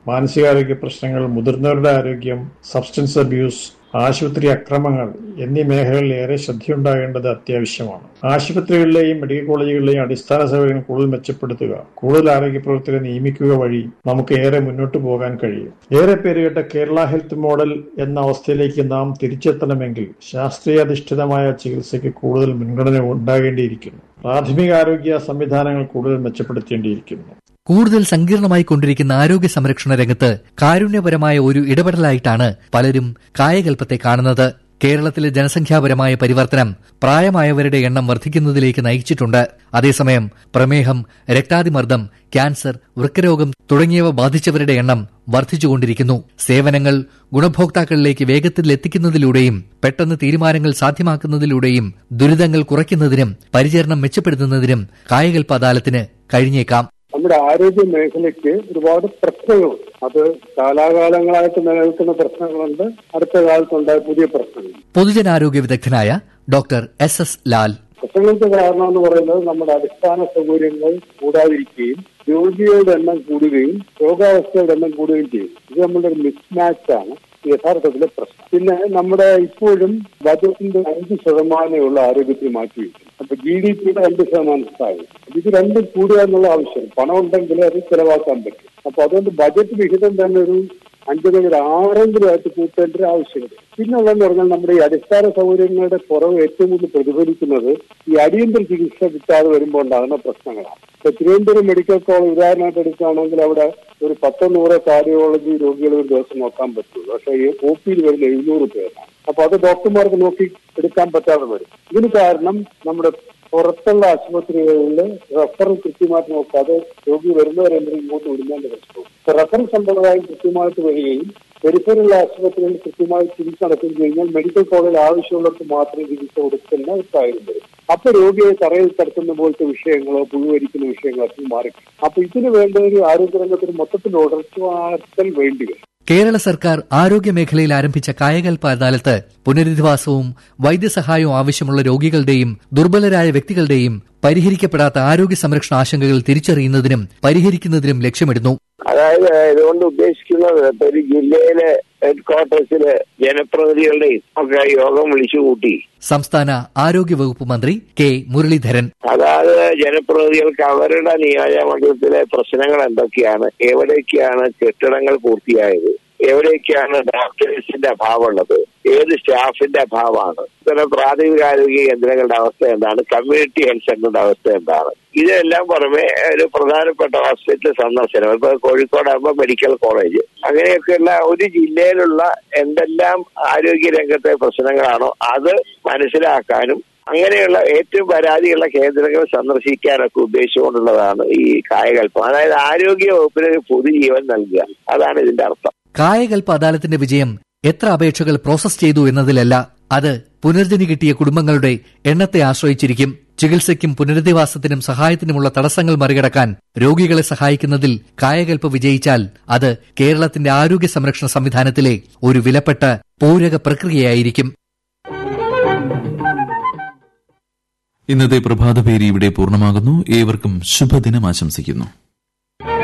മാനസികാരോഗ്യ പ്രശ്നങ്ങൾ മുതിർന്നവരുടെ ആരോഗ്യം സബ്സ്റ്റൻസ് അബ്യൂസ് ആശുപത്രി അക്രമങ്ങൾ എന്നീ മേഖലകളിൽ ഏറെ ശ്രദ്ധയുണ്ടാകേണ്ടത് അത്യാവശ്യമാണ് ആശുപത്രികളിലെയും മെഡിക്കൽ കോളേജുകളിലെയും അടിസ്ഥാന സൗകര്യങ്ങൾ കൂടുതൽ മെച്ചപ്പെടുത്തുക കൂടുതൽ ആരോഗ്യ പ്രവർത്തകരെ നിയമിക്കുക വഴി നമുക്ക് ഏറെ മുന്നോട്ട് പോകാൻ കഴിയും ഏറെ പേരുകേട്ട കേരള ഹെൽത്ത് മോഡൽ എന്ന അവസ്ഥയിലേക്ക് നാം തിരിച്ചെത്തണമെങ്കിൽ ശാസ്ത്രീയാധിഷ്ഠിതമായ ചികിത്സയ്ക്ക് കൂടുതൽ മുൻഗണന ഉണ്ടാകേണ്ടിയിരിക്കുന്നു പ്രാഥമിക ആരോഗ്യ സംവിധാനങ്ങൾ കൂടുതൽ മെച്ചപ്പെടുത്തേണ്ടിയിരിക്കുന്നു കൂടുതൽ സങ്കീർണമായി കൊണ്ടിരിക്കുന്ന ആരോഗ്യ സംരക്ഷണ രംഗത്ത് കാരുണ്യപരമായ ഒരു ഇടപെടലായിട്ടാണ് പലരും കായകൽപ്പത്തെ കാണുന്നത് കേരളത്തിലെ ജനസംഖ്യാപരമായ പരിവർത്തനം പ്രായമായവരുടെ എണ്ണം വർദ്ധിക്കുന്നതിലേക്ക് നയിച്ചിട്ടുണ്ട് അതേസമയം പ്രമേഹം രക്താതിമർദ്ദം ക്യാൻസർ വൃക്കരോഗം തുടങ്ങിയവ ബാധിച്ചവരുടെ എണ്ണം വർദ്ധിച്ചുകൊണ്ടിരിക്കുന്നു സേവനങ്ങൾ ഗുണഭോക്താക്കളിലേക്ക് വേഗത്തിൽ എത്തിക്കുന്നതിലൂടെയും പെട്ടെന്ന് തീരുമാനങ്ങൾ സാധ്യമാക്കുന്നതിലൂടെയും ദുരിതങ്ങൾ കുറയ്ക്കുന്നതിനും പരിചരണം മെച്ചപ്പെടുത്തുന്നതിനും കായകൽപ്പ അദാലത്തിന് കഴിഞ്ഞേക്കാം നമ്മുടെ ആരോഗ്യ മേഖലയ്ക്ക് ഒരുപാട് പ്രശ്നങ്ങളുണ്ട് അത് കാലാകാലങ്ങളായിട്ട് നിലനിൽക്കുന്ന പ്രശ്നങ്ങളുണ്ട് അടുത്ത കാലത്തുണ്ടായ പുതിയ പ്രശ്നങ്ങൾ പൊതുജനാരോഗ്യ വിദഗ്ധനായ ഡോക്ടർ എസ് എസ് ലാൽ പ്രശ്നങ്ങൾക്ക് കാരണം എന്ന് പറയുന്നത് നമ്മുടെ അടിസ്ഥാന സൗകര്യങ്ങൾ കൂടാതിരിക്കുകയും രോഗികളുടെ എണ്ണം കൂടുകയും രോഗാവസ്ഥയുടെ എണ്ണം കൂടുകയും ചെയ്യും ഇത് നമ്മുടെ ഒരു മിസ്മാച്ച് ആണ് യഥാർത്ഥത്തിലെ പ്രശ്നം പിന്നെ നമ്മുടെ ഇപ്പോഴും ബജറ്റിന്റെ അഞ്ച് ശതമാനമുള്ള ആരോഗ്യത്തിന് മാറ്റിവെക്കും അപ്പൊ ജി ഡി പിയുടെ രണ്ട് ശതമാനം സ്ഥാനം ഇത് രണ്ടും കൂടുക എന്നുള്ള ആവശ്യം പണം ഉണ്ടെങ്കിൽ അത് ചെലവാക്കാൻ പറ്റും അപ്പൊ അതുകൊണ്ട് ബജറ്റ് വിഹിതം തന്നെ ഒരു അഞ്ച് മുതൽ ആറെങ്കിലും ആയിട്ട് കൂട്ടേണ്ട ഒരു ആവശ്യമുണ്ട് പിന്നുള്ളതെന്ന് പറഞ്ഞാൽ നമ്മുടെ ഈ അടിസ്ഥാന സൗകര്യങ്ങളുടെ കുറവ് ഏറ്റവും കൂടുതൽ പ്രതിഫലിക്കുന്നത് ഈ അടിയന്തര ചികിത്സ കിട്ടാതെ വരുമ്പോൾ ഉണ്ടാകുന്ന പ്രശ്നങ്ങളാണ് ഇപ്പൊ തിരുവനന്തപുരം മെഡിക്കൽ കോളേജ് ഉദാഹരണമായിട്ട് എടുക്കുകയാണെങ്കിൽ അവിടെ ഒരു പത്തോ നൂറോ കാർഡിയോളജി രോഗികളെ ഒരു ദിവസം നോക്കാൻ പറ്റുള്ളൂ പക്ഷേ ഈ ഒ പിയിൽ വരുന്ന എഴുന്നൂറ് പേരാണ് അപ്പൊ അത് ഡോക്ടർമാർക്ക് നോക്കി എടുക്കാൻ പറ്റാതെ വരും ഇതിന് കാരണം നമ്മുടെ പുറത്തുള്ള ആശുപത്രികളിൽ റഫറൽ കൃത്യമായിട്ട് നോക്കാതെ രോഗി വരുന്നവരെന്തെങ്കിലും ഇങ്ങോട്ട് വിടുന്നതിന്റെ പ്രശ്നവും റഫറൽ സമ്പ്രദായം കൃത്യമായിട്ട് വരികയും പെരിഫറുള്ള ആശുപത്രികളിൽ കൃത്യമായി ചികിത്സ നടക്കുകയും കഴിഞ്ഞാൽ മെഡിക്കൽ കോളേജിൽ ആവശ്യമുള്ളവർക്ക് മാത്രമേ ചികിത്സ കൊടുക്കുന്ന ഒരു സാഹചര്യം വരും അപ്പൊ രോഗിയെ തറയിൽ കടത്തുന്ന പോലത്തെ വിഷയങ്ങളോ പുഴുവരിക്കുന്ന വിഷയങ്ങളൊക്കെ മാറി അപ്പൊ ഇതിന് വേണ്ട ഒരു ആരോഗ്യരംഗത്തിന് മൊത്തത്തിൽ ഉടർച്ചവാർത്തൽ വേണ്ടി വരും കേരള സർക്കാർ ആരോഗ്യ മേഖലയിൽ ആരംഭിച്ച കായകൽപ്പ അദാലത്ത് പുനരധിവാസവും വൈദ്യസഹായവും ആവശ്യമുള്ള രോഗികളുടെയും ദുർബലരായ വ്യക്തികളുടെയും പരിഹരിക്കപ്പെടാത്ത ആരോഗ്യ സംരക്ഷണ ആശങ്കകൾ തിരിച്ചറിയുന്നതിനും പരിഹരിക്കുന്നതിനും ലക്ഷ്യമിടുന്നു അതായത് ഇതുകൊണ്ട് ഉദ്ദേശിക്കുന്നത് ഇപ്പൊ ഒരു ജില്ലയിലെ ഹെഡ് ക്വാർട്ടേഴ്സിലെ ജനപ്രതിനിധികളുടെയും ഒക്കെ യോഗം വിളിച്ചു കൂട്ടി സംസ്ഥാന ആരോഗ്യ വകുപ്പ് മന്ത്രി കെ മുരളീധരൻ അതായത് ജനപ്രതിനിധികൾക്ക് അവരുടെ നിയോജകമണ്ഡലത്തിലെ പ്രശ്നങ്ങൾ എന്തൊക്കെയാണ് എവിടേക്കാണ് കെട്ടിടങ്ങൾ പൂർത്തിയായത് എവിടേക്കാണ് ഡോക്ടേഴ്സിന്റെ അഭാവമുള്ളത് ഏത് സ്റ്റാഫിന്റെ അഭാവമാണ് ഇത്തരം പ്രാഥമികാരോഗ്യ കേന്ദ്രങ്ങളുടെ അവസ്ഥ എന്താണ് കമ്മ്യൂണിറ്റി ഹെൽത്ത് സെന്ററിന്റെ അവസ്ഥ എന്താണ് ഇതെല്ലാം പുറമെ ഒരു പ്രധാനപ്പെട്ട ഹോസ്പിറ്റൽ സന്ദർശനം ഇപ്പൊ കോഴിക്കോടാകുമ്പോൾ മെഡിക്കൽ കോളേജ് അങ്ങനെയൊക്കെയുള്ള ഒരു ജില്ലയിലുള്ള എന്തെല്ലാം ആരോഗ്യ രംഗത്തെ പ്രശ്നങ്ങളാണോ അത് മനസ്സിലാക്കാനും അങ്ങനെയുള്ള ഏറ്റവും പരാതിയുള്ള കേന്ദ്രങ്ങൾ സന്ദർശിക്കാനൊക്കെ ഉദ്ദേശിച്ചുകൊണ്ടുള്ളതാണ് ഈ കായകൽപ്പം അതായത് ആരോഗ്യ വകുപ്പിന് ഒരു പൊതുജീവൻ നൽകുക അതാണ് ഇതിന്റെ അർത്ഥം കായകൽപ്പ അദാലത്തിന്റെ വിജയം എത്ര അപേക്ഷകൾ പ്രോസസ് ചെയ്തു എന്നതിലല്ല അത് പുനർജനി കിട്ടിയ കുടുംബങ്ങളുടെ എണ്ണത്തെ ആശ്രയിച്ചിരിക്കും ചികിത്സയ്ക്കും പുനരധിവാസത്തിനും സഹായത്തിനുമുള്ള തടസ്സങ്ങൾ മറികടക്കാൻ രോഗികളെ സഹായിക്കുന്നതിൽ കായകൽപ്പ വിജയിച്ചാൽ അത് കേരളത്തിന്റെ ആരോഗ്യ സംരക്ഷണ സംവിധാനത്തിലെ ഒരു വിലപ്പെട്ട പൂരക പ്രക്രിയയായിരിക്കും ഇന്നത്തെ പ്രഭാതപേരി ഇവിടെ പൂർണ്ണമാകുന്നു ഏവർക്കും ശുഭദിനം ആശംസിക്കുന്നു